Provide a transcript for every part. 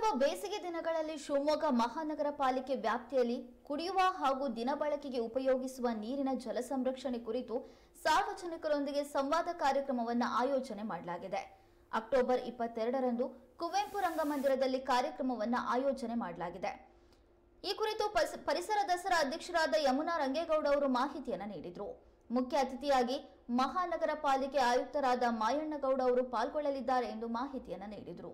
ಬೇಸಿಗೆ ದಿನಗಳಲ್ಲಿ ಶಿವಮೊಗ್ಗ ಮಹಾನಗರ ಪಾಲಿಕೆ ವ್ಯಾಪ್ತಿಯಲ್ಲಿ ಕುಡಿಯುವ ಹಾಗೂ ದಿನಬಳಕೆಗೆ ಉಪಯೋಗಿಸುವ ನೀರಿನ ಜಲ ಸಂರಕ್ಷಣೆ ಕುರಿತು ಸಾರ್ವಜನಿಕರೊಂದಿಗೆ ಸಂವಾದ ಕಾರ್ಯಕ್ರಮವನ್ನು ಆಯೋಜನೆ ಮಾಡಲಾಗಿದೆ ಅಕ್ಟೋಬರ್ ಇಪ್ಪತ್ತೆರಡರಂದು ಕುವೆಂಪು ರಂಗಮಂದಿರದಲ್ಲಿ ಕಾರ್ಯಕ್ರಮವನ್ನು ಆಯೋಜನೆ ಮಾಡಲಾಗಿದೆ ಈ ಕುರಿತು ಪಸ್- ಪರಿಸರ ದಸರಾ ಅಧ್ಯಕ್ಷರಾದ ಯಮುನಾ ರಂಗೇಗೌಡ ಅವರು ಮಾಹಿತಿಯನ್ನ ನೀಡಿದರು ಮುಖ್ಯ ಅತಿಥಿಯಾಗಿ ಮಹಾನಗರ ಪಾಲಿಕೆ ಆಯುಕ್ತರಾದ ಮಾಯಣ್ಣಗೌಡ ಅವರು ಪಾಲ್ಗೊಳ್ಳಲಿದ್ದಾರೆ ಎಂದು ಮಾಹಿತಿಯನ್ನ ನೀಡಿದರು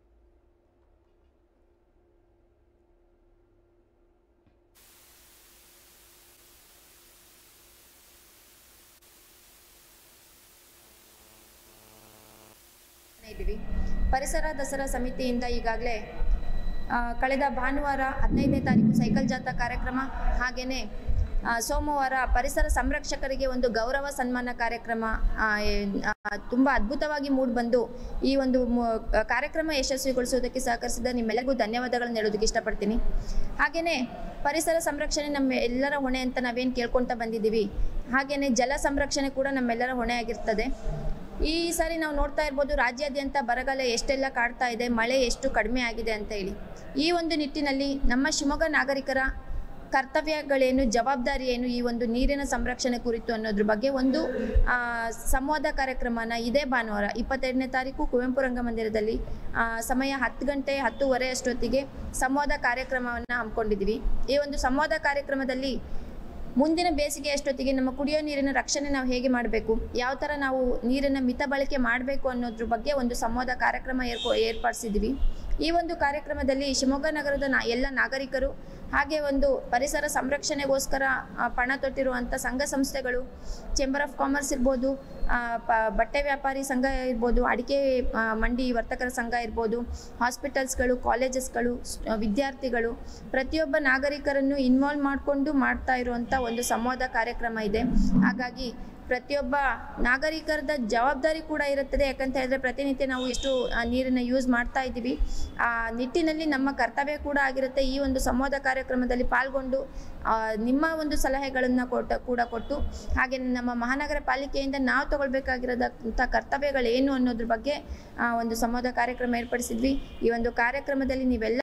ಇದ್ದೀವಿ ಪರಿಸರ ದಸರಾ ಸಮಿತಿಯಿಂದ ಈಗಾಗಲೇ ಕಳೆದ ಭಾನುವಾರ ಹದಿನೈದನೇ ತಾರೀಕು ಸೈಕಲ್ ಜಾಥಾ ಕಾರ್ಯಕ್ರಮ ಹಾಗೆಯೇ ಸೋಮವಾರ ಪರಿಸರ ಸಂರಕ್ಷಕರಿಗೆ ಒಂದು ಗೌರವ ಸನ್ಮಾನ ಕಾರ್ಯಕ್ರಮ ಆ, ಏ- ಆ, ತುಂಬ ಅದ್ಭುತವಾಗಿ ಮೂಡಿಬಂದು ಈ ಒಂದು ಮು- ಕಾರ್ಯಕ್ರಮ ಯಶಸ್ವಿಗೊಳಿಸುವುದಕ್ಕೆ ಸಹಕರಿಸಿದ ನಿಮ್ಮೆಲ್ಲರಿಗೂ ಧನ್ಯವಾದಗಳನ್ನು ಹೇಳೋದಕ್ಕೆ ಇಷ್ಟಪಡ್ತೀನಿ ಹಾಗೆಯೇ ಪರಿಸರ ಸಂರಕ್ಷಣೆ ನಮ್ಮ ಎಲ್ಲರ ಹೊಣೆ ಅಂತ ನಾವೇನು ಕೇಳ್ಕೊಳ್ತಾ ಬಂದಿದ್ದೀವಿ ಹಾಗೆಯೇ ಜಲ ಸಂರಕ್ಷಣೆ ಕೂಡ ನಮ್ಮೆಲ್ಲರ ಹೊಣೆ ಆಗಿರ್ತದೆ ಈ ಸಾರಿ ನಾವು ನೋಡ್ತಾ ಇರ್ಬೋದು ರಾಜ್ಯಾದ್ಯಂತ ಬರಗಾಲ ಎಷ್ಟೆಲ್ಲ ಕಾಡ್ತಾ ಇದೆ ಮಳೆ ಎಷ್ಟು ಕಡಿಮೆ ಆಗಿದೆ ಅಂತ ಹೇಳಿ ಈ ಒಂದು ನಿಟ್ಟಿನಲ್ಲಿ ನಮ್ಮ ಶಿವಮೊಗ್ಗ ನಾಗರಿಕರ ಕರ್ತವ್ಯಗಳೇನು ಜವಾಬ್ದಾರಿ ಏನು ಈ ಒಂದು ನೀರಿನ ಸಂರಕ್ಷಣೆ ಕುರಿತು ಅನ್ನೋದ್ರ ಬಗ್ಗೆ ಒಂದು ಆ, ಸಂವಾದ ಕಾರ್ಯಕ್ರಮನ ಇದೇ ಭಾನುವಾರ ಇಪ್ಪತ್ತೆರಡನೇ ತಾರೀಕು ಕುವೆಂಪು ರಂಗಮಂದಿರದಲ್ಲಿ ಆ, ಸಮಯ ಹತ್ತು ಗಂಟೆ ಹತ್ತೂವರೆ ಅಷ್ಟೊತ್ತಿಗೆ ಸಂವಾದ ಕಾರ್ಯಕ್ರಮವನ್ನು ಹಮ್ಮಿಕೊಂಡಿದ್ವಿ ಈ ಒಂದು ಸಂವಾದ ಕಾರ್ಯಕ್ರಮದಲ್ಲಿ ಮುಂದಿನ ಬೇಸಿಗೆ ಅಷ್ಟೊತ್ತಿಗೆ ನಮ್ಮ ಕುಡಿಯೋ ನೀರಿನ ರಕ್ಷಣೆ ನಾವು ಹೇಗೆ ಮಾಡಬೇಕು ಯಾವ ಥರ ನಾವು ನೀರನ್ನು ಮಿತ ಬಳಕೆ ಮಾಡಬೇಕು ಅನ್ನೋದ್ರ ಬಗ್ಗೆ ಒಂದು ಸಂವಾದ ಕಾರ್ಯಕ್ರಮ ಏರ್ಕೊ ಏರ್ಪಡಿಸಿದ್ವಿ ಈ ಒಂದು ಕಾರ್ಯಕ್ರಮದಲ್ಲಿ ಶಿವಮೊಗ್ಗ ನಗರದ ನಾ ಎಲ್ಲ ನಾಗರಿಕರು ಹಾಗೆ ಒಂದು ಪರಿಸರ ಸಂರಕ್ಷಣೆಗೋಸ್ಕರ ಆ, ಪಣ ತೊಟ್ಟಿರುವಂಥ ಸಂಘ ಸಂಸ್ಥೆಗಳು ಚೇಂಬರ್ ಆಫ್ ಕಾಮರ್ಸ್ ಇರ್ಬೋದು ಆ, ಪ ಬಟ್ಟೆ ವ್ಯಾಪಾರಿ ಸಂಘ ಇರ್ಬೋದು ಅಡಿಕೆ ಆ, ಮಂಡಿ ವರ್ತಕರ ಸಂಘ ಇರ್ಬೋದು ಹಾಸ್ಪಿಟಲ್ಸ್ಗಳು ಕಾಲೇಜಸ್ಗಳು ಸ್- ವಿದ್ಯಾರ್ಥಿಗಳು ಪ್ರತಿಯೊಬ್ಬ ನಾಗರಿಕರನ್ನು ಇನ್ವಾಲ್ವ್ ಮಾಡಿಕೊಂಡು ಮಾಡ್ತಾ ಇರುವಂಥ ಒಂದು ಸಂವಾದ ಕಾರ್ಯಕ್ರಮ ಇದೆ ಹಾಗಾಗಿ ಪ್ರತಿಯೊಬ್ಬ ನಾಗರಿಕರದ ಜವಾಬ್ದಾರಿ ಕೂಡ ಇರುತ್ತದೆ ಯಾಕಂತ ಹೇಳಿದ್ರೆ ಪ್ರತಿನಿತ್ಯ ನಾವು ಎಷ್ಟು ಆ, ನೀರನ್ನು ಯೂಸ್ ಮಾಡ್ತಾ ಇದ್ದೀವಿ ಆ ನಿಟ್ಟಿನಲ್ಲಿ ನಮ್ಮ ಕರ್ತವ್ಯ ಕೂಡ ಆಗಿರುತ್ತೆ ಈ ಒಂದು ಸಂವಾದ ಕಾರ್ಯಕ್ರಮದಲ್ಲಿ ಪಾಲ್ಗೊಂಡು ಆ, ನಿಮ್ಮ ಒಂದು ಸಲಹೆಗಳನ್ನು ಕೊಟ್ಟ ಕೂಡ ಕೊಟ್ಟು ಹಾಗೆ ನಮ್ಮ ಮಹಾನಗರ ಪಾಲಿಕೆಯಿಂದ ನಾವು ತಗೊಳ್ಬೇಕಾಗಿರೋದಂಥ ಕರ್ತವ್ಯಗಳೇನು ಅನ್ನೋದ್ರ ಬಗ್ಗೆ ಆ, ಒಂದು ಸಂವಾದ ಕಾರ್ಯಕ್ರಮ ಏರ್ಪಡಿಸಿದ್ವಿ ಈ ಒಂದು ಕಾರ್ಯಕ್ರಮದಲ್ಲಿ ನೀವೆಲ್ಲ